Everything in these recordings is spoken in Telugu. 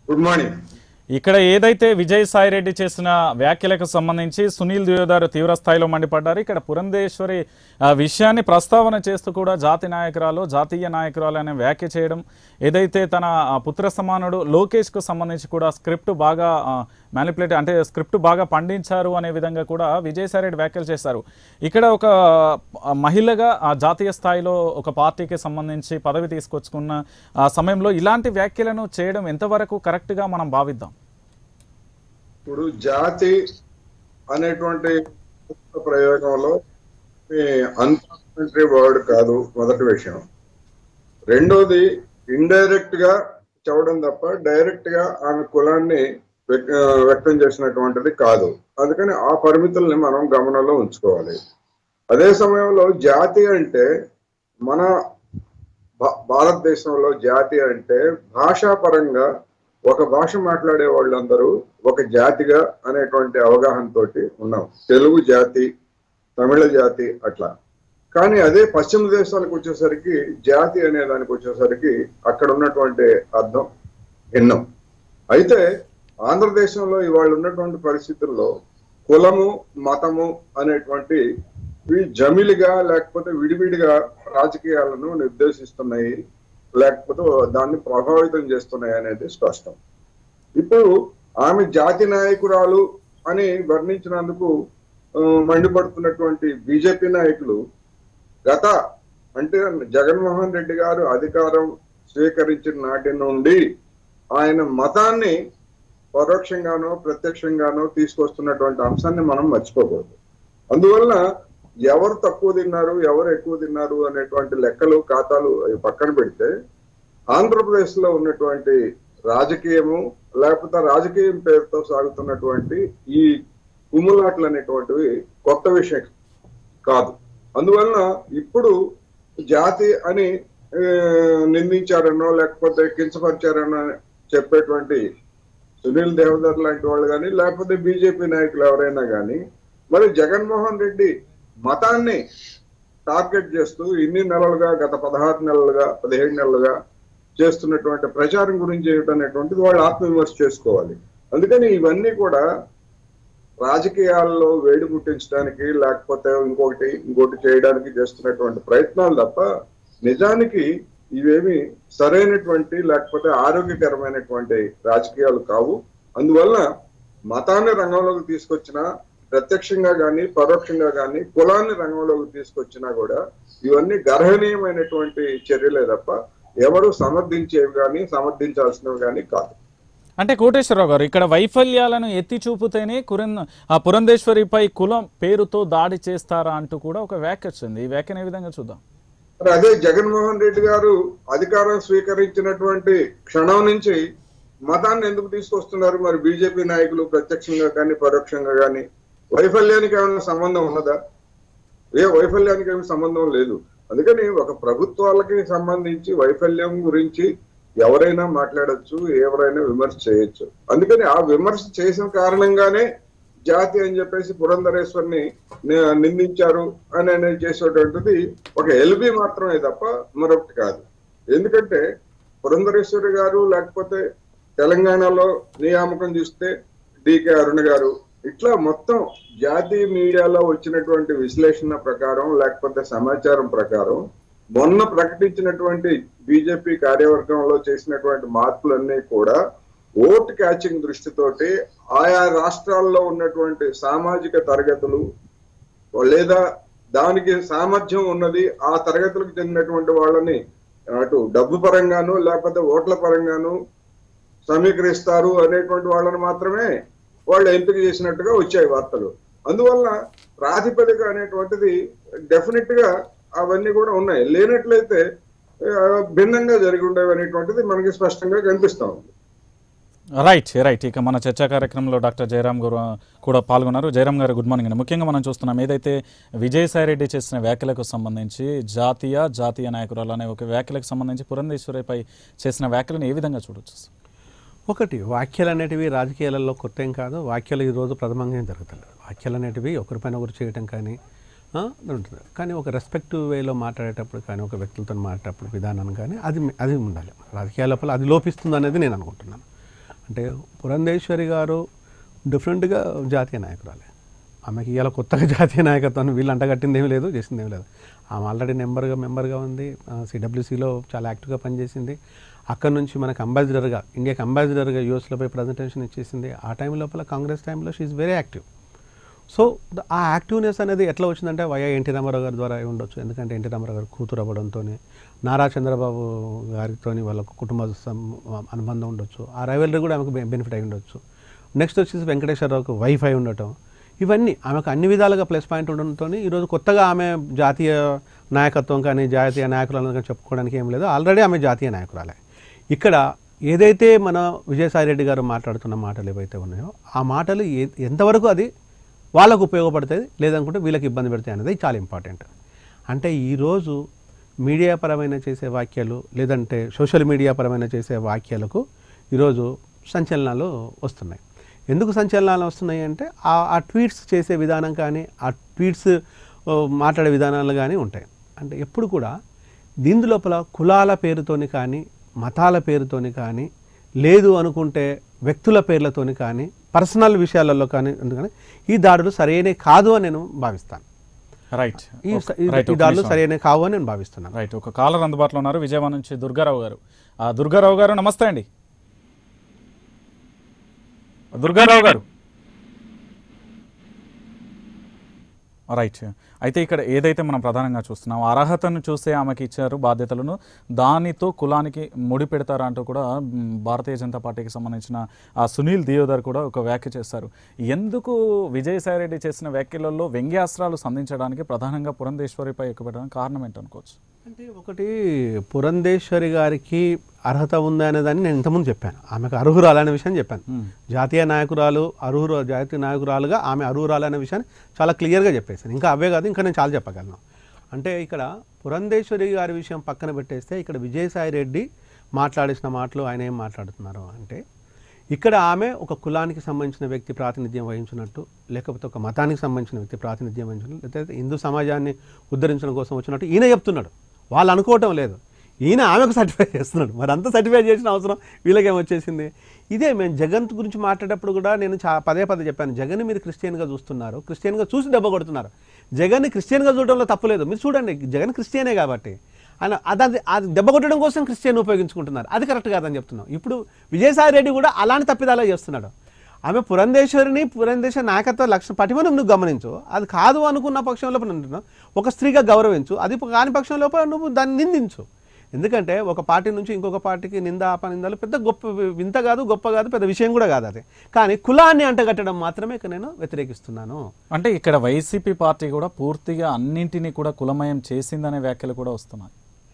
గుడ్ మార్నింగ్ ఇక్కడ ఏదైతే విజయసాయి రెడ్డి చేసిన వ్యాఖ్యలకు సంబంధించి సునీల్ దియోదారు తీవ్ర స్థాయిలో మండిపడ్డారు ఇక్కడ పురంధేశ్వరి ఆ, విషయాన్ని ప్రస్తావన చేస్తూ కూడా జాతి నాయకురాలు జాతీయ నాయకురాలు అనే వ్యాఖ్య చేయడం ఏదైతే తన ఆ, పుత్ర సమానుడు లోకేష్కు సంబంధించి కూడా స్క్రిప్ట్ బాగా మ్యానిపులేట్ అంటే స్క్రిప్ట్ బాగా పండించారు అనే విధంగా కూడా విజయసాయి రెడ్డి వ్యాఖ్యలు చేశారు ఇక్కడ ఒక ఆ, మహిళగా ఆ జాతీయ స్థాయిలో ఒక పార్టీకి సంబంధించి పదవి తీసుకొచ్చుకున్న ఆ సమయంలో ఇలాంటి వ్యాఖ్యలను చేయడం ఎంతవరకు కరెక్ట్గా మనం భావిద్దాం ఇప్పుడు జాతి అనేటువంటి ప్రయోగంలో అన్పార్లమెంటరీ వర్డ్ కాదు మొదటి విషయం రెండోది ఇండైరెక్ట్ గా చెప్పడం తప్ప డైరెక్ట్ గా ఆమె కులాన్ని వ్యక్- ఆ, వ్యక్తం చేసినటువంటిది కాదు అందుకని ఆ పరిమితుల్ని మనం గమనంలో ఉంచుకోవాలి అదే సమయంలో జాతి అంటే మన భా- భారతదేశంలో జాతి అంటే భాషాపరంగా ఒక భాష మాట్లాడే వాళ్ళందరూ ఒక జాతిగా అనేటువంటి అవగాహనతోటి ఉన్నాం తెలుగు జాతి తమిళ జాతి అట్లా కానీ అదే పశ్చిమ దేశాలకు వచ్చేసరికి జాతి అనే దానికి వచ్చేసరికి అక్కడ ఉన్నటువంటి అర్థం భిన్నం అయితే ఆంధ్రదేశంలో ఇవాళ ఉన్నటువంటి పరిస్థితుల్లో కులము మతము అనేటువంటి ఇవి జమిలిగా లేకపోతే విడివిడిగా రాజకీయాలను నిర్దేశిస్తున్నాయి లేకపోతే దాన్ని ప్రభావితం చేస్తున్నాయి అనేది స్పష్టం ఇప్పుడు ఆమె జాతి నాయకురాలు అని వర్ణించినందుకు ఆ, మండిపడుతున్నటువంటి బీజేపీ నాయకులు గత అంటే జగన్మోహన్ రెడ్డి గారు అధికారం స్వీకరించిన నాటి నుండి ఆయన మతాన్ని పరోక్షంగానో ప్రత్యక్షంగానో తీసుకొస్తున్నటువంటి అంశాన్ని మనం మర్చిపోకూడదు అందువల్ల ఎవరు తక్కువ తిన్నారు ఎవరు ఎక్కువ తిన్నారు అనేటువంటి లెక్కలు ఖాతాలు అవి పక్కన పెడితే ఆంధ్రప్రదేశ్ లో ఉన్నటువంటి రాజకీయము లేకపోతే రాజకీయం పేరుతో సాగుతున్నటువంటి ఈ కుమ్ములాట్లు అనేటువంటివి కొత్త విషయం కాదు అందువలన ఇప్పుడు జాతి అని ఆ, నిందించారనో లేకపోతే కించపరిచారనో చెప్పేటువంటి సునీల్ దేవదర్ లాంటి వాళ్ళు కానీ లేకపోతే బీజేపీ నాయకులు ఎవరైనా కానీ మరి జగన్మోహన్ రెడ్డి మతాన్ని టార్గెట్ చేస్తూ ఇన్ని నెలలుగా గత పదహారు నెలలుగా పదిహేడు నెలలుగా చేస్తున్నటువంటి ప్రచారం గురించి ఏమిటనేటువంటిది వాళ్ళు ఆత్మవిమర్శ చేసుకోవాలి అందుకని ఇవన్నీ కూడా రాజకీయాల్లో వేడి పుట్టించడానికి లేకపోతే ఇంకొకటి ఇంకోటి చేయడానికి చేస్తున్నటువంటి ప్రయత్నాలు తప్ప నిజానికి ఇవేమి సరైనటువంటి లేకపోతే ఆరోగ్యకరమైనటువంటి రాజకీయాలు కావు అందువల్ల మతాన్ని రంగంలోకి తీసుకొచ్చిన ప్రత్యక్షంగా కానీ పరోక్షంగా కానీ కులాన్ని రంగంలోకి తీసుకొచ్చినా కూడా ఇవన్నీ గర్హనీయమైనటువంటి చర్యలే తప్ప ఎవరు సమర్థించేవి కానీ సమర్థించాల్సినవి కానీ కాదు అంటే కోటేశ్వరరావు గారు ఇక్కడ వైఫల్యాలను ఎత్తి చూపుతేనే కురన్ ఆ పురంధేశ్వరిపై కులం పేరుతో దాడి చేస్తారా అంటూ కూడా ఒక వ్యాఖ్య వచ్చింది ఈ వ్యాఖ్యను ఏ విధంగా చూద్దాం మరి అదే జగన్మోహన్ రెడ్డి గారు అధికారం స్వీకరించినటువంటి క్షణం నుంచి మతాన్ని ఎందుకు తీసుకొస్తున్నారు మరి బీజేపీ నాయకులు ప్రత్యక్షంగా కానీ పరోక్షంగా కానీ వైఫల్యానికి ఏమైనా సంబంధం ఉన్నదా ఏ వైఫల్యానికి ఏమి సంబంధం లేదు అందుకని ఒక ప్రభుత్వాలకి సంబంధించి వైఫల్యం గురించి ఎవరైనా మాట్లాడొచ్చు ఎవరైనా విమర్శ చేయొచ్చు అందుకని ఆ విమర్శ చేసిన కారణంగానే జాతి అని చెప్పేసి పురంధరేశ్వరిని ని- నిందించారు అని అనేది చేసేటువంటిది ఒక ఎల్బి మాత్రమే తప్ప మరొకటి కాదు ఎందుకంటే పురంధరేశ్వరి గారు లేకపోతే తెలంగాణలో నియామకం చూస్తే డికే అరుణ్ గారు ఇట్లా మొత్తం జాతీయ మీడియాలో వచ్చినటువంటి విశ్లేషణ ప్రకారం లేకపోతే సమాచారం ప్రకారం మొన్న ప్రకటించినటువంటి బీజేపీ కార్యవర్గంలో చేసినటువంటి మార్పులన్నీ కూడా ఓట్ క్యాచింగ్ దృష్టితోటి ఆయా రాష్ట్రాల్లో ఉన్నటువంటి సామాజిక తరగతులు లేదా దానికి సామర్థ్యం ఉన్నది ఆ తరగతులకు చెందినటువంటి వాళ్ళని అటు డబ్బు పరంగాను లేకపోతే ఓట్ల పరంగాను సమీకరిస్తారు అనేటువంటి వాళ్ళని మాత్రమే వాళ్ళు ఎంపిక చేసినట్టుగా వచ్చాయి వార్తలు అందువల్ల ప్రాతిపదిక అనేటువంటిది డెఫినెట్ గా అవన్నీ కూడా ఉన్నాయి లేనట్లయితే ఆ, భిన్నంగా జరిగి ఉండేవి అనేటువంటిది మనకి స్పష్టంగా కనిపిస్తా ఉంది రైట్ రైట్ ఇక మన చర్చా కార్యక్రమంలో డాక్టర్ జయరామ్ గారు కూడా పాల్గొన్నారు జయరామ్ గారు గుడ్ మార్నింగ్ అండి ముఖ్యంగా మనం చూస్తున్నాం ఏదైతే విజయసాయి రెడ్డి చేసిన వ్యాఖ్యలకు సంబంధించి జాతీయ జాతీయ నాయకురాలు అనే ఒక వ్యాఖ్యలకు సంబంధించి పురంధేశ్వరిపై చేసిన వ్యాఖ్యలను ఏ విధంగా చూడొచ్చు ఒకటి వాక్యాలు అనేటివి రాజకీయాలలో కొత్త ఏం కాదు వాక్యాలు ఈరోజు ప్రథమంగా ఏం జరుగుతలేదు వాక్యాలు అనేటివి ఒకరిపైన ఒకరు చేయటం కానీ ఆ, ఉంటుంది కానీ ఒక రెస్పెక్టివ్ వేలో మాట్లాడేటప్పుడు కానీ ఒక వ్యక్తులతో మాట్లాడేటప్పుడు విధానం కానీ అది అది ఉండాలి రాజకీయాల లోపల అది లోపిస్తుంది అనేది నేను అనుకుంటున్నాను అంటే పురంధేశ్వరి గారు డిఫరెంట్గా జాతీయ నాయకురాలే ఆమెకి ఇవాళ కొత్తగా జాతీయ నాయకత్వం వీళ్ళు అంటగట్టింది ఏమీ లేదు చేసింది ఏమీ లేదు ఆమె ఆల్రెడీ నెంబర్గా మెంబర్గా ఉంది సిడబ్ల్యూసీలో చాలా యాక్టివ్గా పనిచేసింది అక్కడ నుంచి మనకు అంబాసిడర్గా ఇండియాకి అంబాసిడర్గా యూఎస్లో పోయి ప్రజెంటేషన్ ఇచ్చేసింది ఆ టైం లోపల కాంగ్రెస్ టైంలో she very active so the- ఆ యాక్టివ్నెస్ అనేది ఎట్లా వచ్చిందంటే వైఆ ఎన్టీ రామారావు గారి ద్వారా అయి ఉండొచ్చు ఎందుకంటే ఎన్టీ రామారావు గారు కూతురు అవ్వడంతో నారా చంద్రబాబు గారితో వాళ్ళ కుటుంబ సం- అనుబంధం ఉండొచ్చు ఆ రైవలరీ కూడా ఆమెకు బెనిఫిట్ అయి ఉండొచ్చు నెక్స్ట్ వచ్చేసి వెంకటేశ్వరరావుకు వైఫై ఉండటం ఇవన్నీ ఆమెకు అన్ని విధాలుగా ప్లస్ పాయింట్ ఉండడంతో ఈరోజు కొత్తగా ఆమె జాతీయ నాయకత్వం కానీ జాతీయ నాయకురాలను కానీ చెప్పుకోవడానికి ఏం లేదు ఆల్రెడీ ఆమె జాతీయ నాయకురాలే ఇక్కడ ఏదైతే మన విజయసాయి రెడ్డి గారు మాట్లాడుతున్న మాటలు ఏవైతే ఉన్నాయో ఆ మాటలు ఏ- ఎంతవరకు అది వాళ్ళకు ఉపయోగపడుతుంది లేదనుకుంటే వీళ్ళకి ఇబ్బంది పెడతాయి అనేది చాలా ఇంపార్టెంట్ అంటే ఈరోజు మీడియా పరమైన చేసే వాక్యాలు లేదంటే సోషల్ మీడియా పరమైన చేసే వాక్యాలకు ఈరోజు సంచలనాలు వస్తున్నాయి ఎందుకు సంచలనాలు వస్తున్నాయి అంటే ఆ ఆ ట్వీట్స్ చేసే విధానం కానీ ఆ ట్వీట్స్ ఓ, మాట్లాడే విధానాలు కానీ ఉంటాయి అంటే ఎప్పుడు కూడా దీని లోపల కులాల పేరుతోని కానీ మతాల పేరుతోని కానీ లేదు అనుకుంటే వ్యక్తుల పేర్లతోని కానీ పర్సనల్ విషయాలలో కానీ ఎందుకని ఈ దాడులు సరైనవి కాదు అని నేను భావిస్తాను రైట్ ఈ ఒక- ఈ- రైట్, ఈ ఒక దాడులు నిమిషం. సరైనవి కావు అని నేను భావిస్తున్నాను రైట్ ఒక కాలర్ అందుబాటులో ఉన్నారు విజయవాడ నుంచి దుర్గారావు గారు ఆ, దుర్గారావు గారు నమస్తే అండి దుర్గారావు గారు రైట్ అయితే ఇక్కడ ఏదైతే మనం ప్రధానంగా చూస్తున్నాం అర్హతను చూసే ఆమెకి ఇచ్చారు బాధ్యతలను దానితో కులానికి ముడి పెడతారా అంటూ కూడా మ్, భారతీయ జనతా పార్టీకి సంబంధించిన ఆ సునీల్ దియోదర్ కూడా ఒక వ్యాఖ్య చేస్తారు ఎందుకు విజయసాయి రెడ్డి చేసిన వ్యాఖ్యలలో వ్యంగ్యాస్త్రాలు సంధించడానికి ప్రధానంగా పురంధేశ్వరిపై ఎక్కువ పెట్టడానికి కారణం ఏంటనుకోవచ్చు అంటే ఒకటి పురంధేశ్వరి గారికి అర్హత ఉంది అనేదాన్ని నేను ఇంతకుముందు చెప్పాను ఆమెకు అర్హురాలు అనే విషయం చెప్పాను జాతీయ నాయకురాలు అర్హురు జాతీయ నాయకురాలుగా ఆమె అర్హురాలు అనే విషయాన్ని చాలా క్లియర్గా చెప్పేశాను ఇంకా అవే కాదు ఇంకా నేను చాలా చెప్పగలను అంటే ఇక్కడ పురంధేశ్వరి గారి విషయం పక్కన పెట్టేస్తే ఇక్కడ విజయసాయి రెడ్డి మాట్లాడేసిన మాటలు ఆయన ఏం మాట్లాడుతున్నారు అంటే ఇక్కడ ఆమె ఒక కులానికి సంబంధించిన వ్యక్తి ప్రాతినిధ్యం వహించినట్టు లేకపోతే ఒక మతానికి సంబంధించిన వ్యక్తి ప్రాతినిధ్యం వహించినట్టు లేకపోతే హిందూ సమాజాన్ని ఉద్ధరించడం కోసం వచ్చినట్టు ఈయన చెప్తున్నాడు వాళ్ళు అనుకోవటం లేదు ఈయన ఆమెకు సర్టిఫై చేస్తున్నాడు మరి అంత సర్టిఫై చేసిన అవసరం వీళ్ళకేం వచ్చేసింది ఇదే మేము జగన్ గురించి మాట్లాడేటప్పుడు కూడా నేను చా పదే పదే చెప్పాను జగన్ మీరు క్రిస్టియన్గా చూస్తున్నారు క్రిస్టియన్గా చూసి దెబ్బ కొడుతున్నారు జగన్ని క్రిస్టియన్గా చూడడంలో తప్పులేదు మీరు చూడండి జగన్ క్రిస్టియనే కాబట్టి ఆయన అది అది దెబ్బ కొట్టడం కోసం క్రిస్టియన్ ఉపయోగించుకుంటున్నారు అది కరెక్ట్ కాదని చెప్తున్నాం ఇప్పుడు విజయసాయి రెడ్డి కూడా అలాంటి తప్పిదాలే చేస్తున్నాడు ఆమె పురంధేశ్వరిని పురంధేశ్వరి నాయకత్వ లక్ష పటిమను నువ్వు గమనించు అది కాదు అనుకున్న పక్షం లోపల ఉంటున్నావు ఒక స్త్రీగా గౌరవించు అది కాని పక్షం లోపల నువ్వు దాన్ని నిందించు ఎందుకంటే ఒక పార్టీ నుంచి ఇంకొక పార్టీకి నింద అపనిందాలు పెద్ద గొప్ప వింత కాదు గొప్ప కాదు పెద్ద విషయం కూడా కాదు అది కానీ కులాన్ని అంటగట్టడం మాత్రమే ఇక నేను వ్యతిరేకిస్తున్నాను అంటే ఇక్కడ వైసీపీ పార్టీ కూడా పూర్తిగా అన్నింటినీ కూడా కులమయం చేసిందనే వ్యాఖ్యలు కూడా వస్తున్నాయి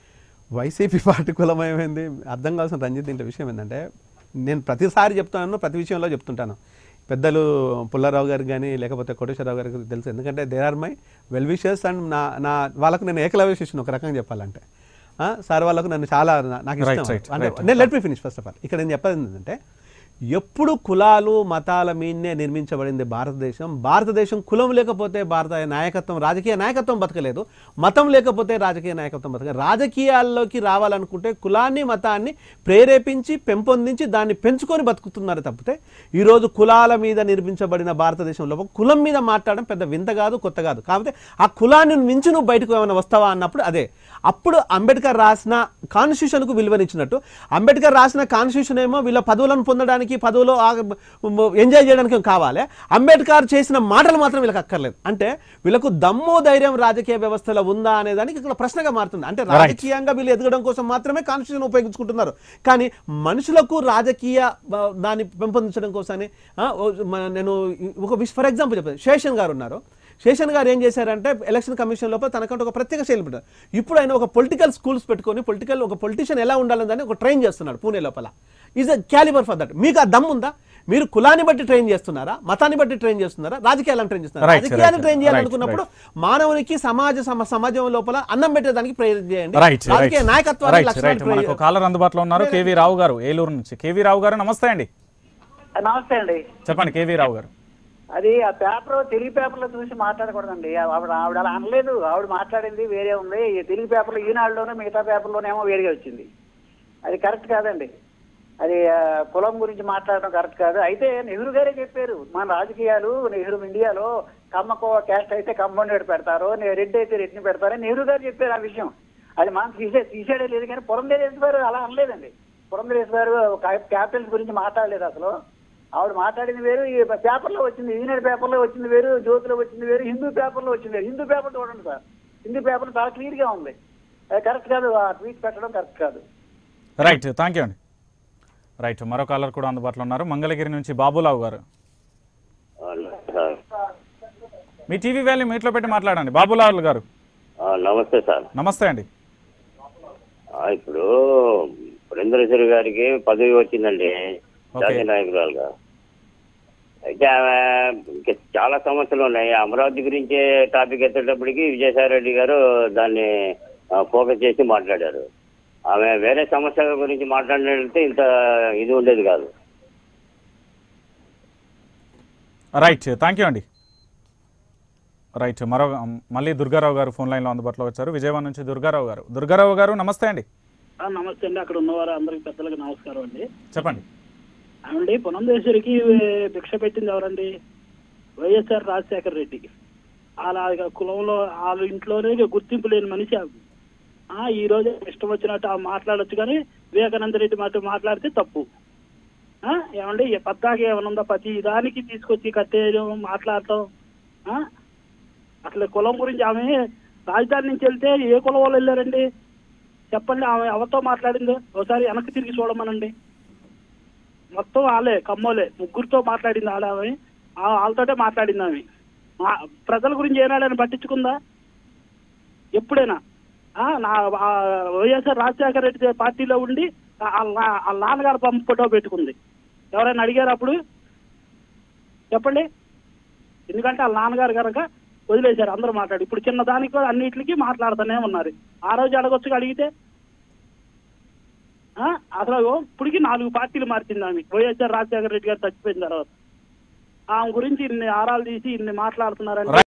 వైసీపీ పార్టీ కులమయమైంది అర్థం కావాల్సిన రంజిత్ దీంట్లో విషయం ఏంటంటే నేను ప్రతిసారి చెప్తాను ప్రతి విషయంలో చెప్తుంటాను పెద్దలు పుల్లారావు గారికి కానీ లేకపోతే కోటేశ్వరరావు గారికి తెలుసు ఎందుకంటే there are my well wishers and నా నా వాళ్ళకు నేను ఏకలవ్య శిష్యుని ఒక రకంగా చెప్పాలంటే ఆ, సార్ వాళ్ళకు నన్ను చాలా నా- నాకు Right, ఇష్టం right, అంటే right. నేను let me finish first of all ఇక్కడ నేను చెప్పేది ఏంటంటే ఎప్పుడు కులాలు మతాల మీదనే నిర్మించబడింది భారతదేశం భారతదేశం కులం లేకపోతే భారత నాయకత్వం రాజకీయ నాయకత్వం బతకలేదు మతం లేకపోతే రాజకీయ నాయకత్వం బతకలేదు రాజకీయాల్లోకి రావాలనుకుంటే కులాన్ని మతాన్ని ప్రేరేపించి పెంపొందించి దాన్ని పెంచుకొని బతుకుతున్నారు తప్పితే ఈరోజు కులాల మీద నిర్మించబడిన భారతదేశంలో కులం మీద మాట్లాడడం పెద్ద వింత కాదు కొత్త కాదు కాకపోతే ఆ కులాన్ని మించి నువ్వు బయటకు ఏమైనా వస్తావా అన్నప్పుడు అదే అప్పుడు అంబేద్కర్ రాసిన కాన్స్టిట్యూషన్కు విలువనిచ్చినట్టు అంబేద్కర్ రాసిన కాన్స్టిట్యూషన్ ఏమో వీళ్ళ పదవులను పొందడానికి పదవులో ఎంజాయ్ చేయడానికి కావాలి అంబేద్కర్ చేసిన మాటలు మాత్రం వీళ్ళకి అక్కర్లేదు అంటే వీళ్ళకు దమ్ము ధైర్యం రాజకీయ వ్యవస్థలో ఉందా అనే దానికి ఇక్కడ ప్రశ్నగా మారుతుంది అంటే రాజకీయంగా వీళ్ళు ఎదగడం కోసం మాత్రమే కాన్స్టిట్యూషన్ ఉపయోగించుకుంటున్నారు కానీ మనుషులకు రాజకీయ ఆ, దాన్ని పెంపొందించడం కోసమని ఆ, ఓ, మన- నేను ఒక ఫర్ ఎగ్జాంపుల్ చెప్పాను శేషన్ గారు ఉన్నారు శేషన్ గారు ఏం చేశారంటే ఎలక్షన్ కమిషన్ లోపల తనకంటే ఒక ప్రత్యేక శైలి పెట్టారు ఇప్పుడు ఆయన ఒక పొలిటికల్ స్కూల్స్ పెట్టుకొని పొలిటికల్ ఒక పొలిటీషియన్ ఎలా ఉండాలని దాన్ని ఒక ట్రైన్ చేస్తున్నాడు పూణే లోపల is a calibre for that మీకు ఆ దమ్ ఉందా మీరు కులాన్ని బట్టి ట్రైన్ చేస్తున్నారా మతాన్ని బట్టి ట్రైన్ చేస్తున్నారా రాజకీయాలను ట్రైన్ చేస్తున్నారా Right, రాజకీయాన్ని right, ట్రైన్ right, చేయాలనుకున్నప్పుడు మానవునికి సమాజ సమ- సమాజం లోపల అన్నం పెట్టేదానికి ప్రయత్నం చేయండి రైట్ రాజకీయ రైట్ నాయకత్వాన్ని రైట్ లక్ష్యాన్ని రైట్ మనకు కాలర్ అందుబాటులో ఉన్నారు కేవీ రావు గారు ఏలూరు నుంచి కేవీ రావు గారు నమస్తే అండి నమస్తే అండి చెప్పండి కేవీ రావు గారు అది ఆ పేపర్ తెలుగు పేపర్లో చూసి మాట్లాడకూడదండి ఆవిడ ఆవిడ అలా అనలేదు ఆవిడ మాట్లాడింది వేరే ఉంది ఈ తెలుగు పేపర్లో ఈనాడులోనే మిగతా పేపర్లోనేమో వేరేగా వచ్చింది అది కరెక్ట్ కాదండి అది ఆ, కులం గురించి మాట్లాడడం కరెక్ట్ కాదు అయితే నెహ్రూ గారే చెప్పారు మన రాజకీయాలు నెహ్రూ ఇండియాలో కమ్మకో క్యాస్ట్ అయితే కమ్మోండేడు పెడతారు నే- రెడ్డి అయితే రెడ్డిని పెడతారని నెహ్రూ గారు చెప్పారు ఆ విషయం అది మనం తీసే తీసేయడం లేదు కానీ పురంధరేశ్వరి గారు అలా అనలేదండి పురంధరేశ్వరి గారు క్యాపిటల్స్ గురించి మాట్లాడలేదు అసలు ఆవిడ మాట్లాడింది వేరు ఈ పేపర్లో వచ్చింది యూనియన్ పేపర్లో వచ్చింది వేరు జ్యోతిలో వచ్చింది వేరు హిందూ పేపర్లో వచ్చింది వేరు హిందూ పేపర్ చూడండి సార్ హిందూ పేపర్ చాలా క్లియర్ గా ఉంది కరెక్ట్ కాదు ఆ ట్వీట్ పెట్టడం కరెక్ట్ కాదు రైట్ థ్యాంక్ యూ అండి రైట్ మరో కాలర్ కూడా అందుబాటులో ఉన్నారు మంగళగిరి నుంచి బాబులావు గారు సార్ మీ టీవీ వాల్యూ మీట్లో పెట్టి మాట్లాడండి బాబులాల్ గారు ఆ, నమస్తే సార్ నమస్తే అండి ఆ, ఇప్పుడు పురేంద్రేశ్వరి గారికి పదవి వచ్చిందండి జాతీయ నాయకురాలుగా అయితే ఆమె ఇంకా చాలా సమస్యలు ఉన్నాయి అమరావతి గురించే టాపిక్ ఎత్తేటప్పటికి విజయసాయి రెడ్డి గారు దాన్ని ఆ, ఫోకస్ చేసి మాట్లాడారు ఆమె వేరే సమస్యల గురించి మాట్లాడినట్లయితే ఇంత ఇది ఉండేది కాదు రైట్ థ్యాంక్ యూ అండి రైట్ మరో మళ్ళీ దుర్గారావు గారు ఫోన్ లైన్లో అందుబాటులో వచ్చారు విజయవాడ నుంచి దుర్గారావు గారు దుర్గారావు గారు నమస్తే అండి ఆ, నమస్తే అండి అక్కడ ఉన్నవారు అందరికి పెద్దలకు నమస్కారం అండి చెప్పండి ఏమండి పునందేశ్వరికి భిక్ష పెట్టింది ఎవరండి వైఎస్ఆర్ రాజశేఖర రెడ్డి అలా కులంలో వాళ్ళ ఇంట్లోనే గుర్తింపు లేని మనిషి ఆమె. ఆ ఈ రోజు ఇష్టం వచ్చినట్టు ఆమె మాట్లాడొచ్చు కానీ వివేకానంద రెడ్డి మాట మాట్లాడితే తప్పు ఆ, ఏమండి ఈ పద్దాకి ఏమైనా ఉందా ప్రతి దానికి తీసుకొచ్చి కట్టేయడం మాట్లాడటం ఆ? అసలు కులం గురించి ఆమె రాజధాని నుంచి వెళ్తే ఏ కులం వాళ్ళు వెళ్ళారండి చెప్పండి ఆమె ఎవరితో మాట్లాడిందో ఒకసారి వెనక్కి తిరిగి చూడమనండి మొత్తం వాళ్ళే కమ్మోలే ముగ్గురితో మాట్లాడింది ఆడ ఆమె ఆ- వాళ్ళతోటే మాట్లాడింది ఆమె మా- ప్రజల గురించి ఏనాడని పట్టించుకుందా ఎప్పుడైనా ఆ, నా ఆ వైఎస్ఆర్ రాజశేఖర రెడ్డి పార్టీలో ఉండి ఆ- వాళ్ళ నా- వాళ్ళ నాన్నగారు పంప ఫోటో పెట్టుకుంది ఎవరైనా అడిగారు అప్పుడు చెప్పండి ఎందుకంటే వాళ్ళ నాన్నగారు కనుక వదిలేశారు అందరూ మాట్లాడి ఇప్పుడు చిన్న దానికి కూడా అన్నిటికీ మాట్లాడుతూనే ఉన్నారు ఆ రోజు అడగొచ్చు అడిగితే ఆ, అసలు ఇప్పటికి నాలుగు పార్టీలు మార్చింది ఆమె వైఎస్ఆర్ రాజశేఖర రెడ్డి గారు చచ్చిపోయిన తర్వాత ఆమె గురించి ఇన్ని ఆరాలు తీసి ఇన్ని మాట్లాడుతున్నారంటే